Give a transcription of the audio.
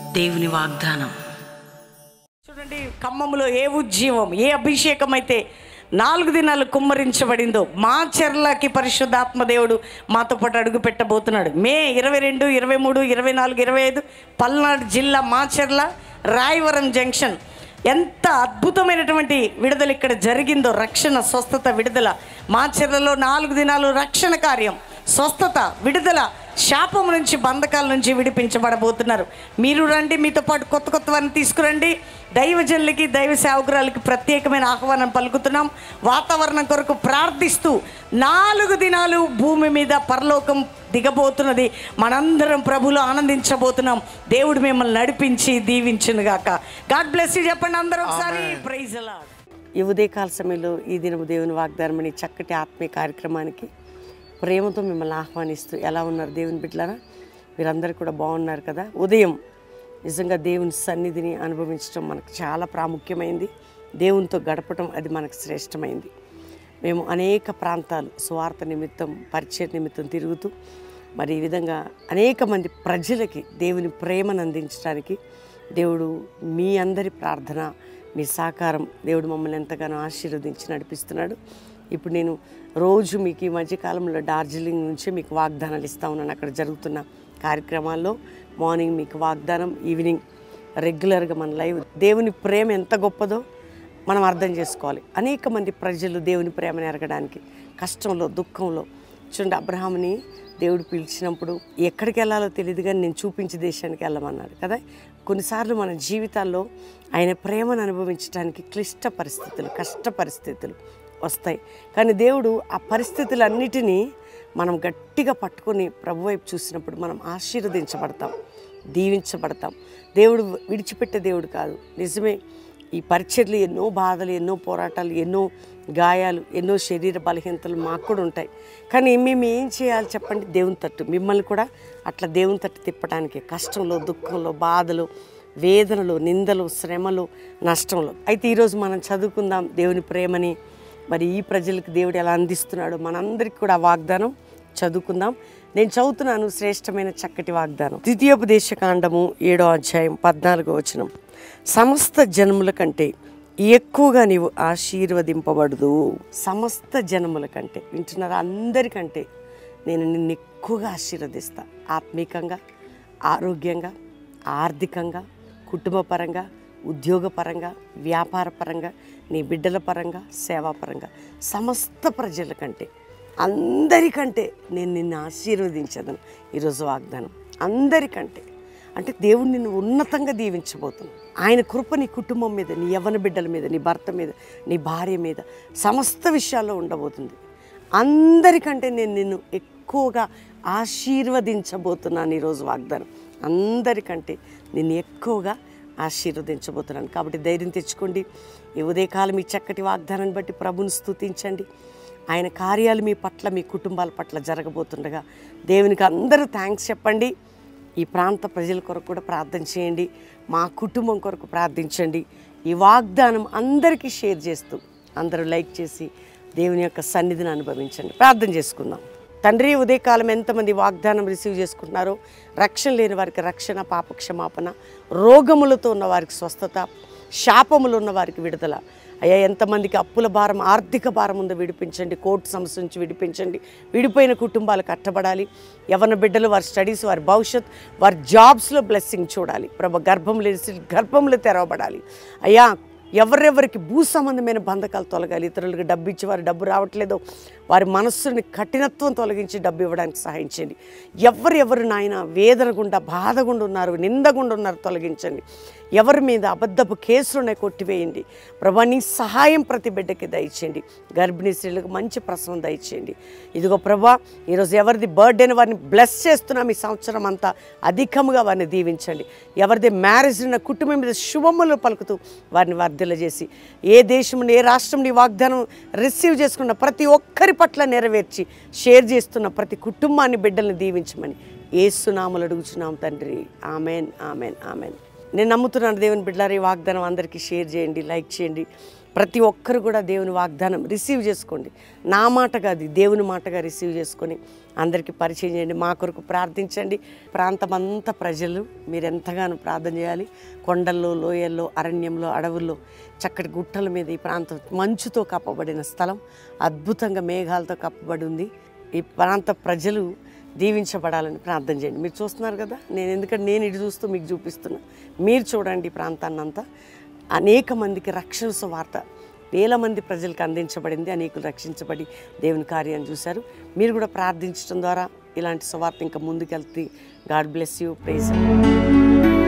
దేవుని వాగ్దానం చూడండి ఖమ్మంలో ఏ ఉజ్జీవం ఏ అభిషేకం అయితే నాలుగు దినాలు కుమ్మరించబడిందో మా చెర్లకి పరిశుద్ధాత్మ దేవుడు మాతో పాటు అడుగు పెట్టబోతున్నాడు మే ఇరవై రెండు ఇరవై మూడు ఇరవై నాలుగు ఇరవై ఐదు పల్నాడు జిల్లా మాచెర్ల రాయవరం జంక్షన్ ఎంత అద్భుతమైనటువంటి విడుదల ఇక్కడ జరిగిందో రక్షణ స్వస్థత విడుదల మాచెర్లలో నాలుగు దినాలు రక్షణ కార్యం స్వస్థత విడుదల శాపం నుంచి బంధకాల నుంచి విడిపించబడబోతున్నారు మీరు రండి మీతో పాటు కొత్త కొత్త వారిని తీసుకురండి దైవజనులకి దైవ సేవకురాలకి ప్రత్యేకమైన ఆహ్వానం పలుకుతున్నాం వాతావరణం కొరకు ప్రార్థిస్తూ నాలుగు దినాలు భూమి మీద పరలోకం దిగబోతున్నది మనందరం ప్రభులో ఆనందించబోతున్నాం దేవుడు మిమ్మల్ని నడిపించి దీవించునుగాక గాడ్ బ్లెస్ యూ చెప్పండి అందరూ ఒకసారి ప్రైజ్ అలా ఈ ఉదయకాల సమయంలో ఈ దినము దేవుని వాగ్దానం అనే చక్కటి ఆత్మీయ కార్యక్రమానికి ప్రేమతో మిమ్మల్ని ఆహ్వానిస్తూ ఎలా ఉన్నారు దేవుని బిడ్డలారా మీరందరూ కూడా బాగున్నారు కదా ఉదయం నిజంగా దేవుని సన్నిధిని అనుభవించడం మనకు చాలా ప్రాముఖ్యమైంది దేవునితో గడపడం అది మనకు శ్రేష్టమైంది మేము అనేక ప్రాంతాలు స్వార్థ నిమిత్తం పరిచయ నిమిత్తం తిరుగుతూ మరి ఈ విధంగా అనేక మంది ప్రజలకి దేవుని ప్రేమను అందించడానికి దేవుడు మీ అందరి ప్రార్థన మీ సహకారం దేవుడు మమ్మల్ని ఎంతగానో ఆశీర్వదించి నడిపిస్తున్నాడు ఇప్పుడు నేను రోజు మీకు ఈ మధ్యకాలంలో డార్జిలింగ్ నుంచి మీకు వాగ్దానాలు ఇస్తా ఉన్నాను అక్కడ జరుగుతున్న కార్యక్రమాల్లో మార్నింగ్ మీకు వాగ్దానం ఈవినింగ్ రెగ్యులర్గా మన లైవ్ దేవుని ప్రేమ ఎంత గొప్పదో మనం అర్థం చేసుకోవాలి అనేక మంది ప్రజలు దేవుని ప్రేమను ఎరగడానికి కష్టంలో దుఃఖంలో చూడండి అబ్రహాంని దేవుడు పిలిచినప్పుడు ఎక్కడికి వెళ్ళాలో తెలియదు కానీ నేను చూపించే దేశానికి వెళ్ళమన్నాడు కదా కొన్నిసార్లు మన జీవితాల్లో ఆయన ప్రేమను అనుభవించడానికి క్లిష్ట పరిస్థితులు కష్ట పరిస్థితులు వస్తాయి కానీ దేవుడు ఆ పరిస్థితులన్నిటినీ మనం గట్టిగా పట్టుకొని ప్రభు వైపు చూసినప్పుడు మనం ఆశీర్వదించబడతాం దీవించబడతాం దేవుడు విడిచిపెట్టే దేవుడు కాదు నిజమే ఈ పరిచర్లు ఎన్నో బాధలు ఎన్నో పోరాటాలు ఎన్నో గాయాలు ఎన్నో శరీర బలహీనతలు మాకు కూడా ఉంటాయి కానీ మేము ఏం చేయాలి చెప్పండి దేవుని తట్టు మిమ్మల్ని కూడా అట్లా దేవుని తట్టు తిప్పడానికి కష్టంలో దుఃఖంలో బాధలు వేదనలు నిందలు శ్రమలు నష్టంలో అయితే ఈరోజు మనం చదువుకుందాం దేవుని ప్రేమని మరి ఈ ప్రజలకు దేవుడు ఎలా అందిస్తున్నాడో మనందరికీ కూడా ఆ వాగ్దానం చదువుకుందాం నేను చదువుతున్నాను శ్రేష్టమైన చక్కటి వాగ్దానం ద్వితీయోపదేశ కాండము ఏడో అధ్యాయం పద్నాలుగో వచనం సమస్త జనముల కంటే ఎక్కువగా నీవు ఆశీర్వదింపబడదు సమస్త జనముల కంటే వింటున్నారా అందరికంటే నేను నిన్ను ఎక్కువగా ఆశీర్వదిస్తా ఆత్మీకంగా ఆరోగ్యంగా ఆర్థికంగా కుటుంబపరంగా ఉద్యోగపరంగా వ్యాపారపరంగా నీ బిడ్డల పరంగా సేవాపరంగా సమస్త ప్రజల కంటే అందరికంటే నేను నిన్ను ఆశీర్వదించదను ఈరోజు వాగ్దానం అందరికంటే అంటే దేవుడు నిన్ను ఉన్నతంగా దీవించబోతున్నాడు ఆయన కృప నీ కుటుంబం మీద నీ యవ్వన బిడ్డల మీద నీ భర్త మీద నీ భార్య మీద సమస్త విషయాల్లో ఉండబోతుంది అందరికంటే నేను నిన్ను ఎక్కువగా ఆశీర్వదించబోతున్నాను ఈరోజు వాగ్దానం అందరికంటే నిన్ను ఎక్కువగా ఆశీర్వదించబోతున్నాను కాబట్టి ధైర్యం తెచ్చుకోండి ఈ ఉదయకాలం ఈ చక్కటి వాగ్దానాన్ని బట్టి ప్రభుని స్తుతించండి ఆయన కార్యాలు మీ పట్ల మీ కుటుంబాల పట్ల జరగబోతుండగా దేవునికి అందరూ థ్యాంక్స్ చెప్పండి ఈ ప్రాంత ప్రజల కొరకు కూడా ప్రార్థన చేయండి మా కుటుంబం కొరకు ప్రార్థించండి ఈ వాగ్దానం అందరికీ షేర్ చేస్తూ అందరూ లైక్ చేసి దేవుని యొక్క సన్నిధిని అనుభవించండి ప్రార్థన చేసుకుందాం తండ్రి ఉదయకాలం ఎంతమంది వాగ్దానం రిసీవ్ చేసుకుంటున్నారో రక్షణ లేని వారికి రక్షణ పాప క్షమాపణ రోగములతో ఉన్న వారికి స్వస్థత శాపములు ఉన్న వారికి విడుదల అయ్యా ఎంతమందికి అప్పుల భారం ఆర్థిక భారం ఉందో విడిపించండి కోర్టు సమస్య నుంచి విడిపించండి విడిపోయిన కుటుంబాలు కట్టబడాలి యవన బిడ్డలు వారి స్టడీస్ వారి భవిష్యత్ వారి జాబ్స్లో బ్లెస్సింగ్ చూడాలి ప్రభ గర్భంలో గర్భంలో తెరవబడాలి అయ్యా ఎవరెవరికి భూ సంబంధమైన బంధకాలు తొలగాలి ఇతరులకు డబ్బు ఇచ్చి వారి డబ్బు రావట్లేదో వారి మనస్సుని కఠినత్వం తొలగించి డబ్బు ఇవ్వడానికి సహాయం చేయండి ఎవరెవరు నాయన వేదన గుండా బాధ గుండా ఉన్నారు నింద గుండా ఉన్నారు తొలగించండి ఎవరి మీద అబద్ధపు కేసులునే కొట్టివేయండి ప్రభా నీ సహాయం ప్రతి బిడ్డకి దయచేయండి గర్భిణీ స్త్రీలకు మంచి ప్రసవం దయచేయండి ఇదిగో ప్రభా ఈరోజు ఎవరిది బర్త్డేని వారిని బ్లెస్ చేస్తున్నాం ఈ సంవత్సరం అంతా అధికముగా వారిని దీవించండి ఎవరిది మ్యారేజ్ ఉన్న కుటుంబం మీద శుభములు పలుకుతూ వారిని వర్ధిల్లజేసి ఏ దేశం ఏ రాష్ట్రం నీ వాగ్దానం రిసీవ్ చేసుకున్న ప్రతి ఒక్కరి పట్ల నెరవేర్చి షేర్ చేస్తున్న ప్రతి కుటుంబాన్ని బిడ్డల్ని దీవించమని ఏసునామలు అడుగుచున్నాం తండ్రి ఆమెన్ ఆమెన్ ఆమెన్ నేను నమ్ముతున్నాను దేవుని బిడ్డలారా ఈ వాగ్దానం అందరికీ షేర్ చేయండి లైక్ చేయండి ప్రతి ఒక్కరు కూడా దేవుని వాగ్దానం రిసీవ్ చేసుకోండి నా మాట కాదు దేవుని మాటగా రిసీవ్ చేసుకొని అందరికీ పరిచయం చేయండి మా కొరకు ప్రార్థించండి ప్రాంతం అంతా ప్రజలు మీరు ఎంతగానో ప్రార్థన చేయాలి కొండల్లో లోయల్లో అరణ్యంలో అడవుల్లో చక్కటి గుట్టల మీద ఈ ప్రాంతం మంచుతో కప్పబడిన స్థలం అద్భుతంగా మేఘాలతో కప్పబడి ఉంది ఈ ప్రాంత ప్రజలు దీవించబడాలని ప్రార్థన చేయండి మీరు చూస్తున్నారు కదా నేను ఎందుకంటే నేను ఇటు చూస్తూ మీకు చూపిస్తున్నా మీరు చూడండి ఈ ప్రాంతాన్ని అంతా అనేక మందికి రక్షణ సువార్త వేల మంది ప్రజలకు అందించబడింది అనేకులు రక్షించబడి దేవుని కార్యాన్ని చూశారు మీరు కూడా ప్రార్థించడం ద్వారా ఇలాంటి సువార్త ఇంకా ముందుకెళ్తే గాడ్ బ్లెస్ యూ ప్రైజ్